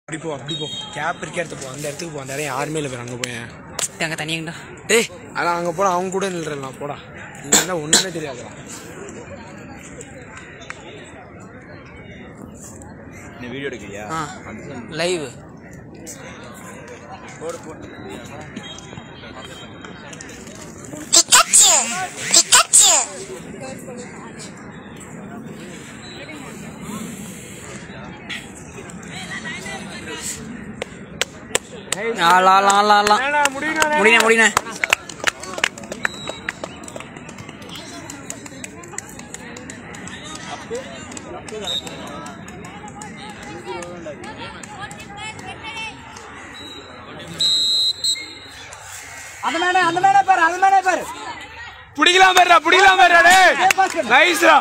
அப்படி போ அப்படி போ கேப் இருக்க இடத்துக்கு போ அந்த இடத்துக்கு போ அந்த இடம் யாருமே இல்லை அங்கே போய் அங்கே தனியாங்கடா டேய் அதான் அங்கே போடா அவங்க கூட நில்றலாம் போடா இங்கே இருந்தால் ஒன்றுமே தெரியாதுடா நீ வீடியோ எடுக்கிறியா ஆ லைவ் ஆளா ஆளா ஆளா ஆளா முடிண்ணே முடிண்ணே அந்த மேடை அந்த மேடை பாரு அந்த மேடை பாரு பிடிக்கலாம் பாருடா பிடிக்கலாம் பாருடா டேய் நைஸ்டா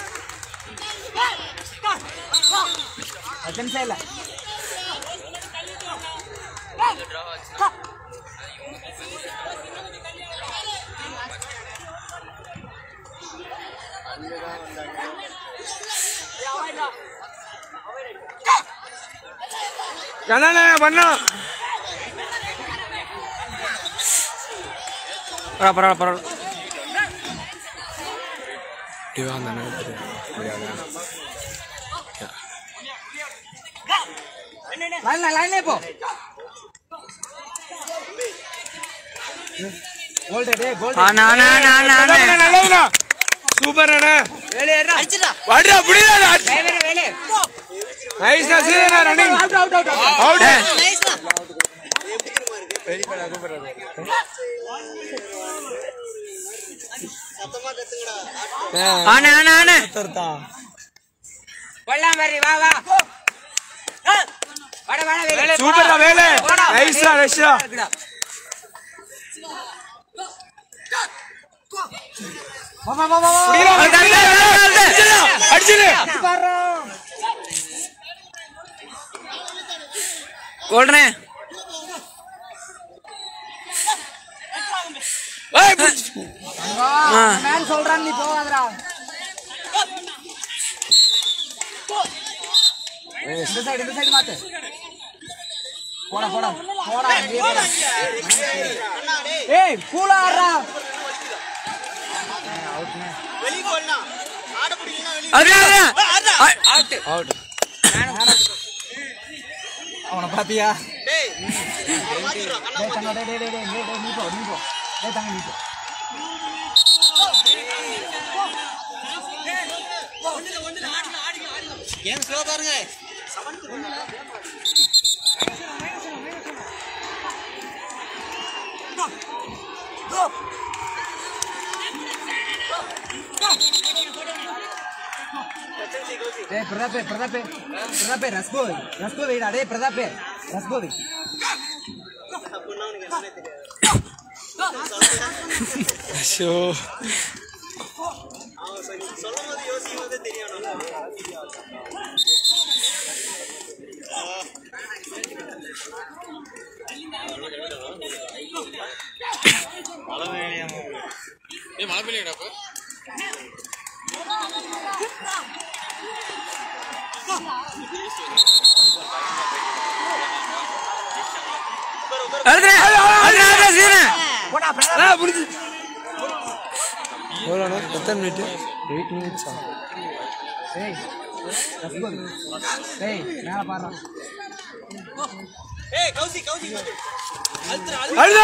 பத்து நிமிஷம் இல்லை கண்ணாண்ணே பண்ணா பரவாயில்ல பரவாயில்ல பரவாயில்ல இப்படி வா அந்த அண்ணனுக்கு தெரியாது. முடியாதா? லைன்ல லைன்ல போ ஆனா ஆனா ஆனா ஆனா நல்லதுண்ணே, நல்லதுண்ணே. சூப்பர் அண்ணே வாடா புடிடா நைஸ்ண்ணா சீதண்ணா ரன்னிங் அவுட் ஆனா ஆனா ஆனா கொல்லாம் பாரு வா வா வாடா வாடா வேலை சூப்பர்டா வேலை நைஸ்டா நைஸ்டா வா வா வா வா அடிச்சிடு ஓடுறே ஏய், பிடிச்சு. நான் சொல்றேன் நீ போகாதடா இந்த சைடு இந்த சைடு மாத்து போடா போடா போடா அப்படியே போடா ஏய் கூலா ஆடுறா அவுட் அவனை பாத்தியா டேய் தங்க டேய் டேய் டேய் டேய் டேய் நீ போ நீ போ டேய் தங்க நீ போ ஏன் ஸ்லோ பாருங்க டேய் பிரதாப்பே பிரதாப்பே பிரதாப்பே ரஸ்கோவி ரஸ்கோவிடா டேய் பிரதாப்பே ரஸ்கோவி ஐயோ ஆ, புடிச்சு. எவ்வளோண்ணே எத்தனை மினிட் எயிட் மினிட்ஸா டேய் ரஸ்கோவி டேய் மேல பாறா அழுதா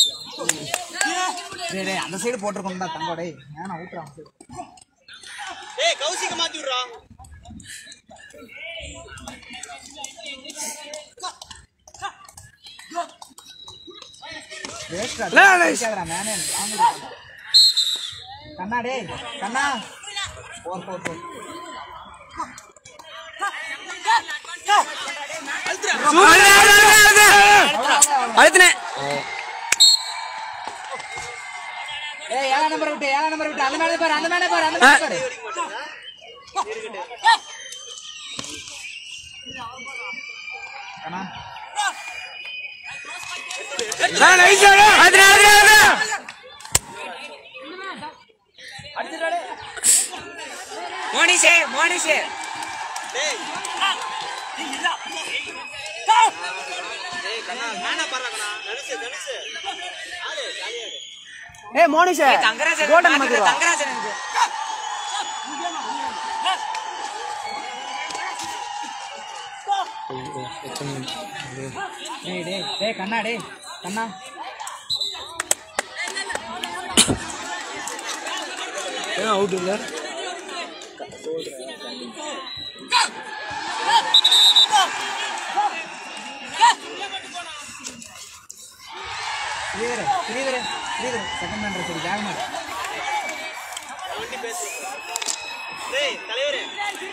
டேய் டேய் அந்த சைடு போட்டுருக்கோம்டா தங்கோ டேய் ஏனா ஊத்துறான் ஏய் கௌசிக்க மாத்தி விடுறா வேஸ்ட்ரா லே, லே. கேக்குறா மேனே வாங்குடா கண்ணா டேய் கண்ணா போர் போர் போர் அழுத்தினேன் ஏய் ஏழாம் நம்பர் விட்டு ஏழாம் நம்பர் விட்டு அந்த மேலே பாரு அந்த மேலே பாரு அந்த மேலே பாரு கண்ணா நைஸ் அழுத்தினேன் அழுத்தினேன் மோனிஷே மோனிஷே டேய் மேனா பாடுறாங்கண்ணா தனுசு தனுசு ஆடு ஜாலியா ஆடு ஏய் மோனிஷ் தங்கராஜன் கோல்டன் மாத்திடுவா தங்கராஜன் எனக்கு. டேய் டேய் டேய் கண்ணா டேய் கண்ணா ஏன் அவுட் இல்லை ஸ்ரீதர் ஸ்ரீதர் ஸ்ரீதர் செகண்ட் பண்ற சரி வேகமா இரு. வண்டி பேசு டேய் தலைவரே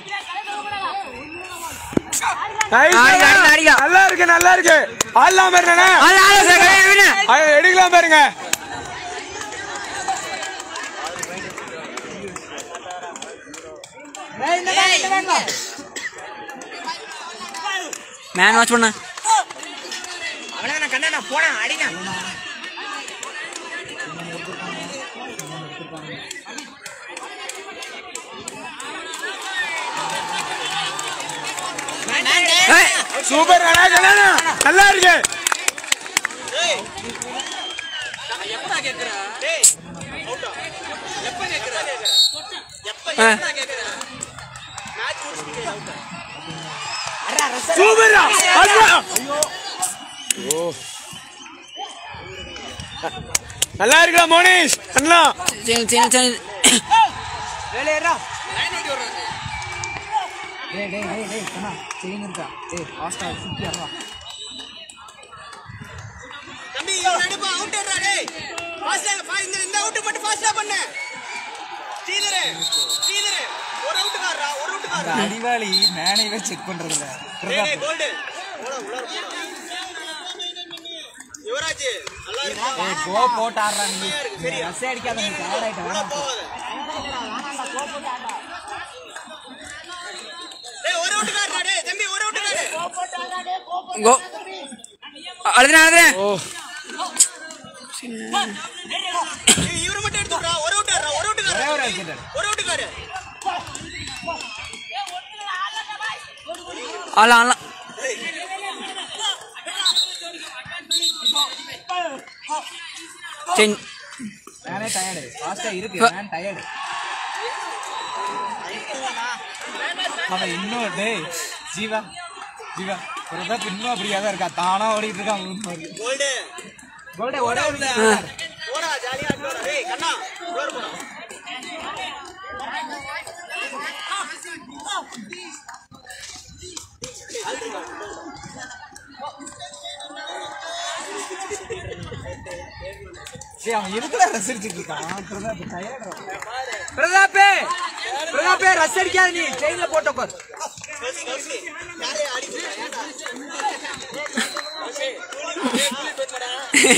Nice, அடிங்க, அண்ணா. அடிங்க. நல்லா இருக்கு நல்லா இருக்கு ஆடலாம் பாருங்க ஆளு, ஆளு, சரி, கை விடு. எடுக்கலாம் பாருங்க மேன் வாட்ச் பண்ண அவளே கண்ணா நான் போனேன் அடிங்க சூப்பர் அண்ணா கல்யாணா நல்லா இருக்கு டேய் எப்படா கேக்குற டேய் அவுட்டா எப்ப கேக்குற எப்ப எப்படா கேக்குற மேட்ச் முடிச்சிட்டு அவுட்டா சூப்பர் ஓ நல்லா இருக்கா மோனிஷ் அண்ணா சரி சரி சரி வேலையேறா லைன் ஓட்டி வர்றாங்க டேய் டேய் டேய் டேய் கண்ணா செயின் இருக்கா டேய் ஃபாஸ்டா சுத்தி அறவா தம்பி இவன் நடுப்பா அவுட் ஏறா டேய் ஃபாஸ்டா ஃபா இந்த இந்த அவுட் மட்டும் ஃபாஸ்டா பண்ணு ஸ்ரீதரே ஸ்ரீதரே ஒரு அவுட் காரா ஒரு அவுட் காரா அடிவாளி மேனையவே செக் பண்றதுல டேய் டேய் கோல்டு போடா உள்ள போடா யுவராஜ் நல்லா இருக்கு ஏய் கோ போட்டு ஆடுறாங்க நீ சரியா? ரஸ் அடிக்காத நீ டயர்ட் ஆயிட்ட உள்ள வேணாம் போகாத டேய் ஒரு அவுட் காரா டேய் தம்பி ஒரு அவுட் காரு கோ அழுதுறேன் அழுதுறேன் ஓ ஏய், இவரை மட்டும் எடுத்துடுறா ஒரு அவுட் ஆடுறா ஒரு அவுட் காரா ஒரு out காரு. ஒரு அவுட் காரு ஆளா ஆளா சரி மேனே டயர்டு ஃபாஸ்டா இருக்கு மேன் டயர்டு அவன் இன்னும் டேய் ஜீவா ஜீவா ஒரு தான் இன்னும் அப்படியே தான் இருக்கா தானா ஓடிட்டு இருக்கான் கோல்டு கோல்டே ஓட போடா ஜாலியா போடா டேய் கண்ணா டோர் போடா டேய் அவன் எதுக்குல ரசிச்சிட்டு இருக்கான் பிரதாப் டயர்டு பிரதாப்பே பிரதாப்பே ரஸ் அடிக்காத நீ ட்ரெயின்ல போட்டு உட்கார் கௌசி கௌசி யாரே அடிச்சு ஏன்டா கௌசி கூலி கூலி போய்டா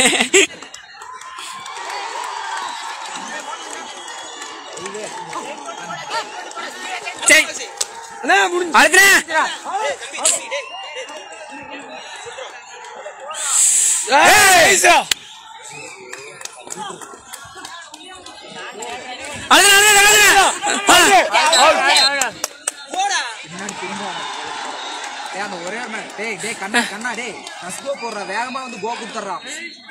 சரி அண்ணா முடிஞ்சு அழுதுறேன் டேய் தம்பி தம்பி டேய் ஏய், ஐசா. அழுதுறேன் அழுதுறேன் அழுதுறேன் போடா பின்னாடி திரும்ப டேய் அந்த ஒரே ஒரு மேன் டேய் டேய் கண்ணா கண்ணா டேய் ரஸ்கோ போடுற வேகமா வந்து கோ கொடுத்துறான்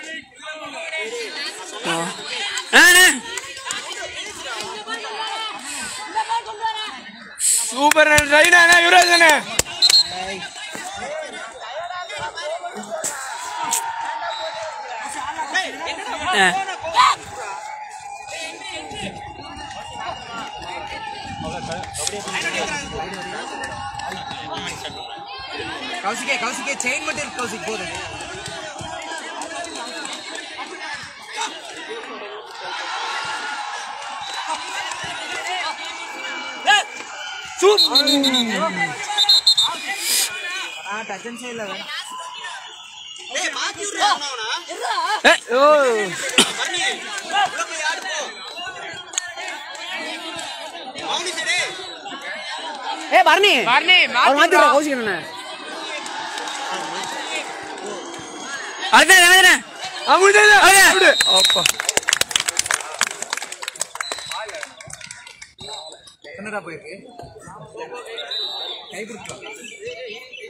சூப்பர் ரைனா அண்ணா யுவராஜ் அண்ணா கௌசிக்கே கௌசிக்கே செயின் மட்டும் இருக்கு கௌசிக் போதும் ஆ டச்சன் சைடுல வேணும் டேய் மாத்தி விடுறா அவனா ஓ பண்ணி உள்ள போய் ஆடு போ மௌனி சரி ஏ பரணி பரணி அவர் மாத்திடுறா கௌசிகண்ணே அழுதுறேன் அழுதுறேன் அமுதா அப்பா என்னடா போயிருக்கு கை கொடுக்கலாம்